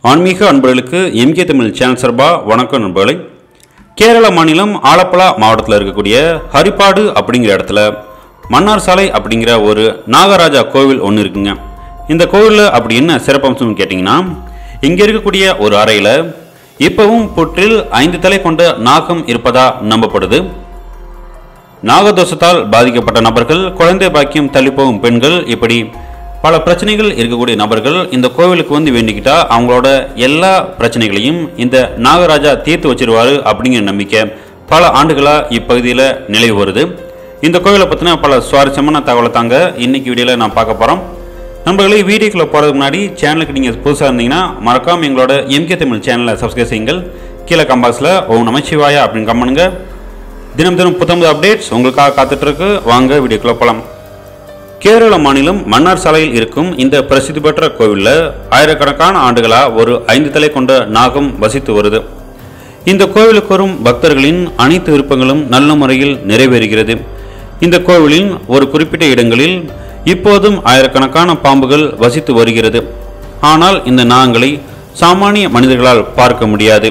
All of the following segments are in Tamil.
ஆன்மீக அன்பர்களுக்கு எம்கே தமிழ் சேனல் சார்பா வணக்கம் நண்பர்களே கேரள மாநிலம் ஆலப்புழா மாவட்டத்தில் இருக்கக்கூடிய ஹரிப்பாடு அப்படிங்கிற இடத்துல மன்னார் சாலை அப்படிங்கிற ஒரு நாகராஜா கோவில் ஒன்று இருக்குங்க இந்த கோவிலில் அப்படி என்ன சிறப்பம்சம்னு கேட்டிங்கன்னா இங்கே இருக்கக்கூடிய ஒரு அறையில் இப்பவும் புற்றில் ஐந்து தலை கொண்ட நாகம் இருப்பதா நம்பப்படுது நாகதோஷத்தால் பாதிக்கப்பட்ட நபர்கள் குழந்தை பாக்கியம் தள்ளிப்போகும் பெண்கள் இப்படி பல பிரச்சனைகள் இருக்கக்கூடிய நபர்கள் இந்த கோவிலுக்கு வந்து வேண்டிக்கிட்டா அவங்களோட எல்லா பிரச்சனைகளையும் இந்த நாகராஜா தீர்த்து வச்சிருவாரு அப்படிங்கிற நம்பிக்கை பல ஆண்டுகளாக இப்பகுதியில் நிலவி வருது இந்த கோவிலை பற்றின பல சுவாரஸ்யமான தகவலை தாங்க இன்னைக்கு வீடியோவில் நான் பார்க்க போகிறோம் நண்பர்களே வீடியோக்குள்ள போகிறதுக்கு முன்னாடி சேனலுக்கு நீங்கள் புதுசாக இருந்தீங்கன்னா மறக்காம எங்களோட எம்கே தமிழ் சேனலை சப்ஸ்கிரைப் செய்யுங்கள் கீழே கம்பாக்ஸில் ஓம் நமச்சிவாயா அப்படின்னு கம்மனுங்க தினம் தினம் புத்தம்பது அப்டேட்ஸ் உங்களுக்காக காத்துட்டு இருக்கு வாங்க வீடியோக்குள்ள போலாம் கேரள மாநிலம் மன்னார் சாலையில் இருக்கும் இந்த பிரசித்தி பெற்ற கோவிலில் ஆயிரக்கணக்கான ஆண்டுகளா ஒரு ஐந்து தலை கொண்ட நாகம் வசித்து வருது இந்த கோவிலுக்கு வரும் பக்தர்களின் அனைத்து விருப்பங்களும் நல்ல முறையில் நிறைவேறுகிறது இந்த கோவிலின் ஒரு குறிப்பிட்ட இடங்களில் இப்போதும் ஆயிரக்கணக்கான பாம்புகள் வசித்து வருகிறது ஆனால் இந்த நாகங்களை சாமானிய மனிதர்களால் பார்க்க முடியாது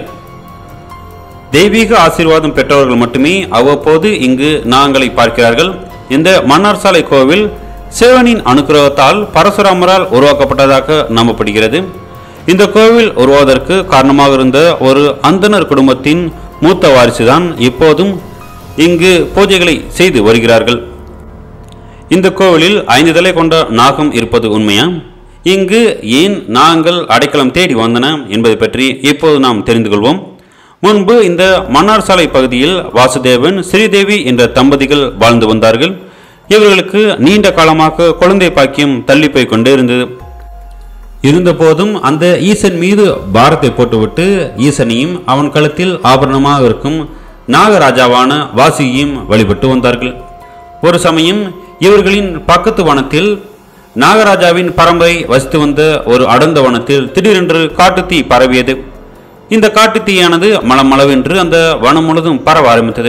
தெய்வீக ஆசீர்வாதம் பெற்றவர்கள் மட்டுமே அவ்வப்போது இங்கு நாங்களை பார்க்கிறார்கள் இந்த மன்னார் சாலை கோவில் சிவனின் அனுக்கிரகத்தால் பரசுராமரால் உருவாக்கப்பட்டதாக நம்பப்படுகிறது இந்த கோவில் உருவாவதற்கு காரணமாக இருந்த ஒரு அந்தனர் குடும்பத்தின் மூத்த வாரிசுதான் இப்போதும் இங்கு பூஜைகளை செய்து வருகிறார்கள் இந்த கோவிலில் ஐந்து தலை கொண்ட நாகம் இருப்பது உண்மையா இங்கு ஏன் நாங்கள் அடைக்கலம் தேடி வந்தன என்பதை பற்றி இப்போது நாம் தெரிந்து கொள்வோம் முன்பு இந்த மன்னார் சாலை பகுதியில் வாசுதேவன் ஸ்ரீதேவி என்ற தம்பதிகள் வாழ்ந்து வந்தார்கள் இவர்களுக்கு நீண்ட காலமாக குழந்தை பாக்கியம் தள்ளி போய் கொண்டே இருந்தது இருந்தபோதும் அந்த ஈசன் மீது பாரத்தை போட்டுவிட்டு ஈசனையும் அவன் கழுத்தில் ஆபரணமாக இருக்கும் நாகராஜாவான வாசியையும் வழிபட்டு வந்தார்கள் ஒரு சமயம் இவர்களின் பக்கத்து வனத்தில் நாகராஜாவின் பரம்பரை வசித்து வந்த ஒரு அடர்ந்த வனத்தில் திடீரென்று காட்டுத்தீ பரவியது இந்த காட்டுத்தீயானது மளமளவென்று அந்த வனம் முழுதும் பரவ ஆரம்பித்தது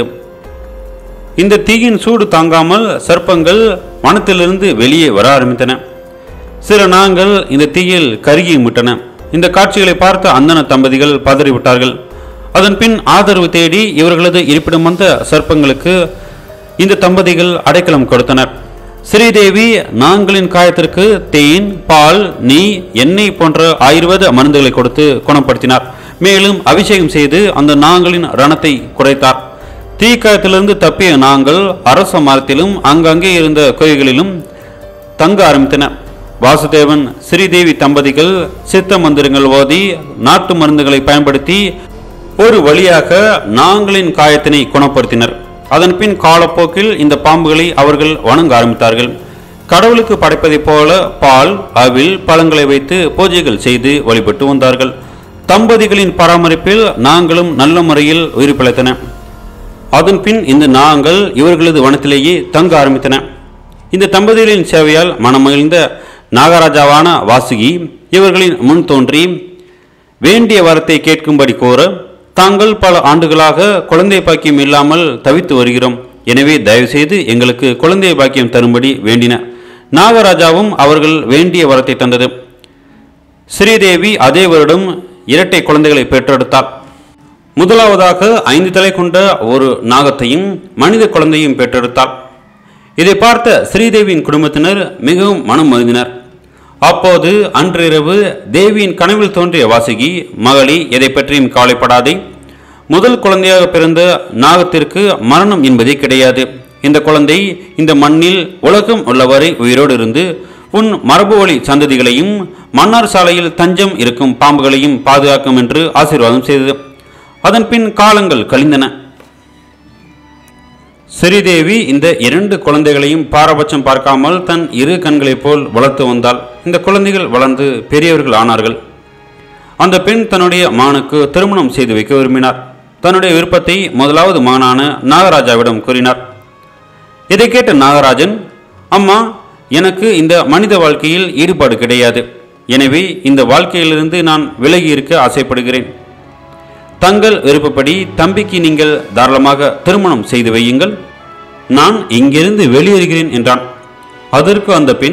இந்த தீயின் சூடு தாங்காமல் சர்ப்பங்கள் வனத்திலிருந்து வெளியே வர ஆரம்பித்தன சில நாங்கள் இந்த தீயில் கருகி விட்டன இந்த காட்சிகளை பார்த்த அந்தன தம்பதிகள் பதறிவிட்டார்கள் அதன் பின் ஆதரவு தேடி இவர்களது இருப்பிடம் வந்த சர்ப்பங்களுக்கு இந்த தம்பதிகள் அடைக்கலம் கொடுத்தனர் ஸ்ரீதேவி நாங்களின் காயத்திற்கு தேன் பால் நெய் எண்ணெய் போன்ற ஆயுர்வேத மருந்துகளை கொடுத்து குணப்படுத்தினார் மேலும் அபிஷேகம் செய்து அந்த நாங்களின் ரணத்தை குறைத்தார் தீக்காயத்திலிருந்து தப்பிய நாங்கள் அரச மரத்திலும் அங்கங்கே இருந்த கோயில்களிலும் தங்க ஆரம்பித்தன வாசுதேவன் ஸ்ரீதேவி தம்பதிகள் சித்த மந்திரங்கள் ஓதி நாட்டு மருந்துகளை பயன்படுத்தி ஒரு வழியாக நாங்களின் காயத்தினை குணப்படுத்தினர் அதன் பின் காலப்போக்கில் இந்த பாம்புகளை அவர்கள் வணங்க ஆரம்பித்தார்கள் கடவுளுக்கு படைப்பதைப் போல பால் அவில் பழங்களை வைத்து பூஜைகள் செய்து வழிபட்டு வந்தார்கள் தம்பதிகளின் பராமரிப்பில் நாங்களும் நல்ல முறையில் உயிர் பிழைத்தன அதன் பின் இந்த நாங்கள் இவர்களது வனத்திலேயே தங்க ஆரம்பித்தன இந்த தம்பதிகளின் சேவையால் மனமகிழ்ந்த நாகராஜாவான வாசுகி இவர்களின் முன் தோன்றி வேண்டிய வரத்தை கேட்கும்படி கோர தாங்கள் பல ஆண்டுகளாக குழந்தை பாக்கியம் இல்லாமல் தவித்து வருகிறோம் எனவே தயவுசெய்து எங்களுக்கு குழந்தை பாக்கியம் தரும்படி வேண்டின நாகராஜாவும் அவர்கள் வேண்டிய வரத்தை தந்தது ஸ்ரீதேவி அதே வருடம் இரட்டை குழந்தைகளை பெற்றெடுத்தார் முதலாவதாக ஐந்து தலை கொண்ட ஒரு நாகத்தையும் மனித குழந்தையும் பெற்றெடுத்தார் இதை பார்த்த ஸ்ரீதேவியின் குடும்பத்தினர் மிகவும் மனம் மருந்தினர் அப்போது அன்றிரவு தேவியின் கனவில் தோன்றிய வாசுகி மகளி எதை பற்றியும் கவலைப்படாதே முதல் குழந்தையாக பிறந்த நாகத்திற்கு மரணம் என்பதே கிடையாது இந்த குழந்தை இந்த மண்ணில் உலகம் உள்ளவரை உயிரோடு இருந்து உன் மரபு வழி சந்ததிகளையும் மன்னார் சாலையில் தஞ்சம் இருக்கும் பாம்புகளையும் பாதுகாக்கும் என்று ஆசீர்வாதம் செய்தது அதன் பின் காலங்கள் கழிந்தன ஸ்ரீதேவி இந்த இரண்டு குழந்தைகளையும் பாரபட்சம் பார்க்காமல் தன் இரு கண்களைப் போல் வளர்த்து வந்தாள் இந்த குழந்தைகள் வளர்ந்து பெரியவர்கள் ஆனார்கள் அந்த பெண் தன்னுடைய மானுக்கு திருமணம் செய்து வைக்க விரும்பினார் தன்னுடைய விருப்பத்தை முதலாவது மானான நாகராஜாவிடம் கூறினார் இதை கேட்ட நாகராஜன் அம்மா எனக்கு இந்த மனித வாழ்க்கையில் ஈடுபாடு கிடையாது எனவே இந்த வாழ்க்கையிலிருந்து நான் விலகி இருக்க ஆசைப்படுகிறேன் தங்கள் விருப்பப்படி தம்பிக்கு நீங்கள் தாராளமாக திருமணம் செய்து வையுங்கள் நான் இங்கிருந்து வெளியேறுகிறேன் என்றான் அதற்கு அந்த பெண்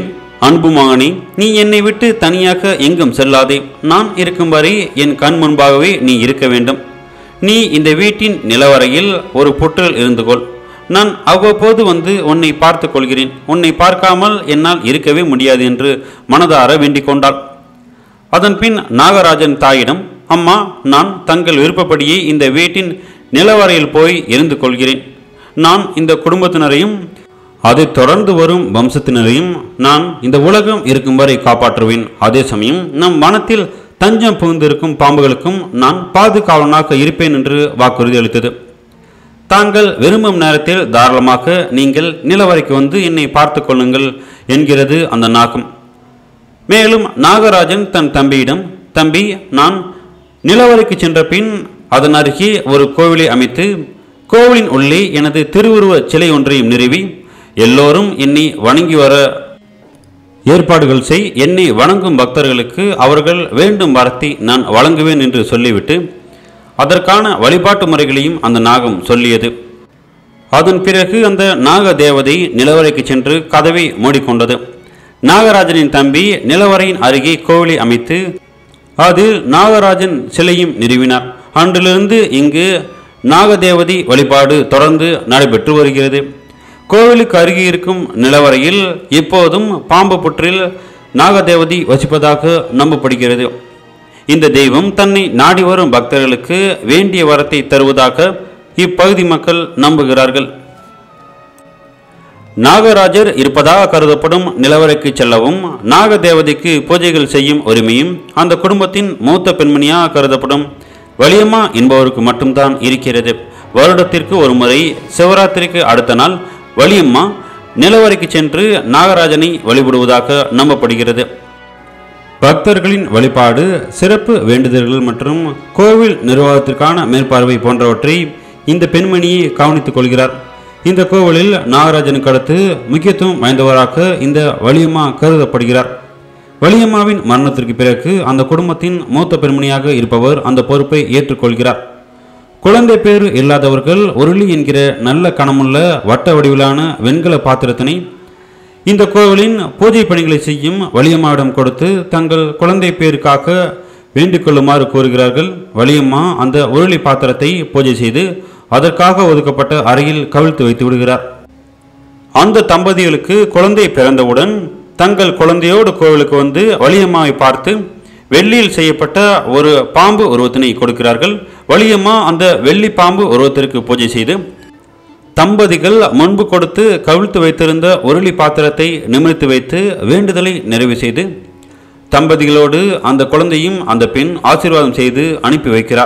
அன்பு மகனே நீ என்னை விட்டு தனியாக எங்கும் செல்லாதே நான் இருக்கும் வரை என் கண் முன்பாகவே நீ இருக்க வேண்டும் நீ இந்த வீட்டின் நிலவரையில் ஒரு புற்றல் இருந்து கொள் நான் அவ்வப்போது வந்து உன்னை பார்த்து கொள்கிறேன் உன்னை பார்க்காமல் என்னால் இருக்கவே முடியாது என்று மனதார வேண்டிக் கொண்டாள் அதன் பின் நாகராஜன் தாயிடம் அம்மா நான் தங்கள் விருப்பப்படியே இந்த வீட்டின் நிலவரையில் போய் இருந்து கொள்கிறேன் நான் இந்த குடும்பத்தினரையும் அதைத் தொடர்ந்து வரும் வம்சத்தினரையும் நான் இந்த உலகம் இருக்கும் வரை காப்பாற்றுவேன் அதே சமயம் நம் வனத்தில் தஞ்சம் புகுந்திருக்கும் பாம்புகளுக்கும் நான் பாதுகாவலனாக இருப்பேன் என்று வாக்குறுதி அளித்தது தாங்கள் விரும்பும் நேரத்தில் தாராளமாக நீங்கள் நிலவரைக்கு வந்து என்னை பார்த்து கொள்ளுங்கள் என்கிறது அந்த நாகம் மேலும் நாகராஜன் தன் தம்பியிடம் தம்பி நான் நிலவரைக்கு சென்ற பின் அதன் அருகே ஒரு கோவிலை அமைத்து கோவிலின் உள்ளே எனது திருவுருவ சிலை ஒன்றையும் நிறுவி எல்லோரும் என்னை வணங்கி வர ஏற்பாடுகள் செய் என்னை வணங்கும் பக்தர்களுக்கு அவர்கள் வேண்டும் வரத்தை நான் வழங்குவேன் என்று சொல்லிவிட்டு அதற்கான வழிபாட்டு முறைகளையும் அந்த நாகம் சொல்லியது அதன் பிறகு அந்த நாக தேவதை நிலவரைக்கு சென்று கதவை மூடிக்கொண்டது நாகராஜனின் தம்பி நிலவரையின் அருகே கோவிலை அமைத்து அதில் நாகராஜன் சிலையும் நிறுவினார் அன்றிலிருந்து இங்கு நாகதேவதி வழிபாடு தொடர்ந்து நடைபெற்று வருகிறது கோவிலுக்கு அருகே இருக்கும் நிலவரையில் இப்போதும் பாம்பு புற்றில் நாகதேவதி வசிப்பதாக நம்பப்படுகிறது இந்த தெய்வம் தன்னை நாடி வரும் பக்தர்களுக்கு வேண்டிய வரத்தை தருவதாக இப்பகுதி மக்கள் நம்புகிறார்கள் நாகராஜர் இருப்பதாக கருதப்படும் நிலவரைக்கு செல்லவும் நாகதேவதைக்கு பூஜைகள் செய்யும் உரிமையும் அந்த குடும்பத்தின் மூத்த பெண்மணியாக கருதப்படும் வலியம்மா என்பவருக்கு மட்டும்தான் இருக்கிறது வருடத்திற்கு ஒரு முறை சிவராத்திரிக்கு அடுத்த நாள் வலியம்மா நிலவரைக்கு சென்று நாகராஜனை வழிபடுவதாக நம்பப்படுகிறது பக்தர்களின் வழிபாடு சிறப்பு வேண்டுதல்கள் மற்றும் கோவில் நிர்வாகத்திற்கான மேற்பார்வை போன்றவற்றை இந்த பெண்மணியை கவனித்துக் கொள்கிறார் இந்த கோவிலில் நாகராஜனுக்கு அடுத்து முக்கியத்துவம் வாய்ந்தவராக இந்த வலியம்மா கருதப்படுகிறார் வலியம்மாவின் மரணத்திற்கு பிறகு அந்த குடும்பத்தின் மூத்த பெண்மணியாக இருப்பவர் அந்த பொறுப்பை ஏற்றுக்கொள்கிறார் குழந்தை பேறு இல்லாதவர்கள் உருளி என்கிற நல்ல கணமுள்ள வட்ட வடிவிலான வெண்கல பாத்திரத்தினை இந்த கோவிலின் பூஜை பணிகளை செய்யும் வலியம்மாவிடம் கொடுத்து தங்கள் குழந்தை பேருக்காக வேண்டிக் கொள்ளுமாறு கூறுகிறார்கள் வலியம்மா அந்த உருளி பாத்திரத்தை பூஜை செய்து அதற்காக ஒதுக்கப்பட்ட அறையில் கவிழ்த்து வைத்து விடுகிறார் அந்த தம்பதிகளுக்கு குழந்தை பிறந்தவுடன் தங்கள் குழந்தையோடு கோவிலுக்கு வந்து வலியம்மாவை பார்த்து வெள்ளியில் செய்யப்பட்ட ஒரு பாம்பு உருவத்தினை கொடுக்கிறார்கள் வலியம்மா அந்த வெள்ளி பாம்பு உருவத்திற்கு பூஜை செய்து தம்பதிகள் முன்பு கொடுத்து கவிழ்த்து வைத்திருந்த உருளி பாத்திரத்தை நிமிர்த்து வைத்து வேண்டுதலை நிறைவு செய்து தம்பதிகளோடு அந்த குழந்தையும் அந்த பெண் ஆசீர்வாதம் செய்து அனுப்பி வைக்கிறார்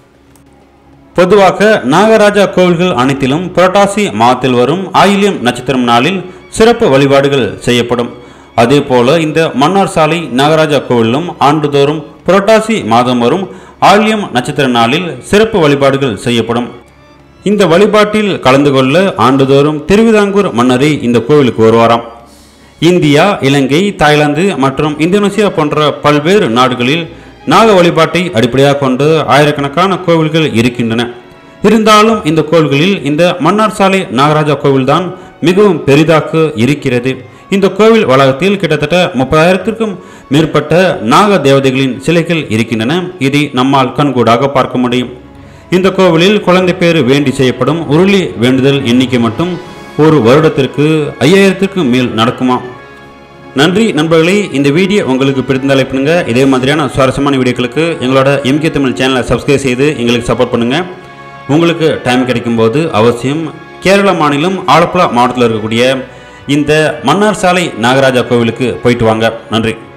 பொதுவாக நாகராஜா கோவில்கள் அனைத்திலும் புரட்டாசி மாதத்தில் வரும் ஆயில்யம் நட்சத்திரம் நாளில் சிறப்பு வழிபாடுகள் செய்யப்படும் அதே போல இந்த மன்னார் சாலை நாகராஜா கோவிலும் ஆண்டுதோறும் புரட்டாசி மாதம் வரும் ஆயில்யம் நட்சத்திர நாளில் சிறப்பு வழிபாடுகள் செய்யப்படும் இந்த வழிபாட்டில் கலந்து கொள்ள ஆண்டுதோறும் திருவிதாங்கூர் மன்னரே இந்த கோவிலுக்கு வருவாராம் இந்தியா இலங்கை தாய்லாந்து மற்றும் இந்தோனேசியா போன்ற பல்வேறு நாடுகளில் நாக வழிபாட்டை அடிப்படையாக கொண்டு ஆயிரக்கணக்கான கோவில்கள் இருக்கின்றன இருந்தாலும் இந்த கோவில்களில் இந்த மன்னார் சாலை நாகராஜா கோவில்தான் மிகவும் பெரிதாக இருக்கிறது இந்த கோவில் வளாகத்தில் கிட்டத்தட்ட முப்பதாயிரத்திற்கும் மேற்பட்ட நாக தேவதைகளின் சிலைகள் இருக்கின்றன இதை நம்மால் கண்கூடாக பார்க்க முடியும் இந்த கோவிலில் குழந்தை பேறு வேண்டி செய்யப்படும் உருளி வேண்டுதல் எண்ணிக்கை மட்டும் ஒரு வருடத்திற்கு ஐயாயிரத்திற்கும் மேல் நடக்குமா நன்றி நண்பர்களே இந்த வீடியோ உங்களுக்கு பிடித்திருந்தால் பண்ணுங்க இதே மாதிரியான சுவாரஸ்யமான வீடியோக்களுக்கு எங்களோட எம்கே தமிழ் சேனலை சப்ஸ்கிரைப் செய்து எங்களுக்கு சப்போர்ட் பண்ணுங்க உங்களுக்கு டைம் கிடைக்கும்போது அவசியம் கேரள மாநிலம் ஆலப்புழா மாவட்டத்தில் இருக்கக்கூடிய இந்த மன்னார் சாலை நாகராஜா கோவிலுக்கு போயிட்டு வாங்க நன்றி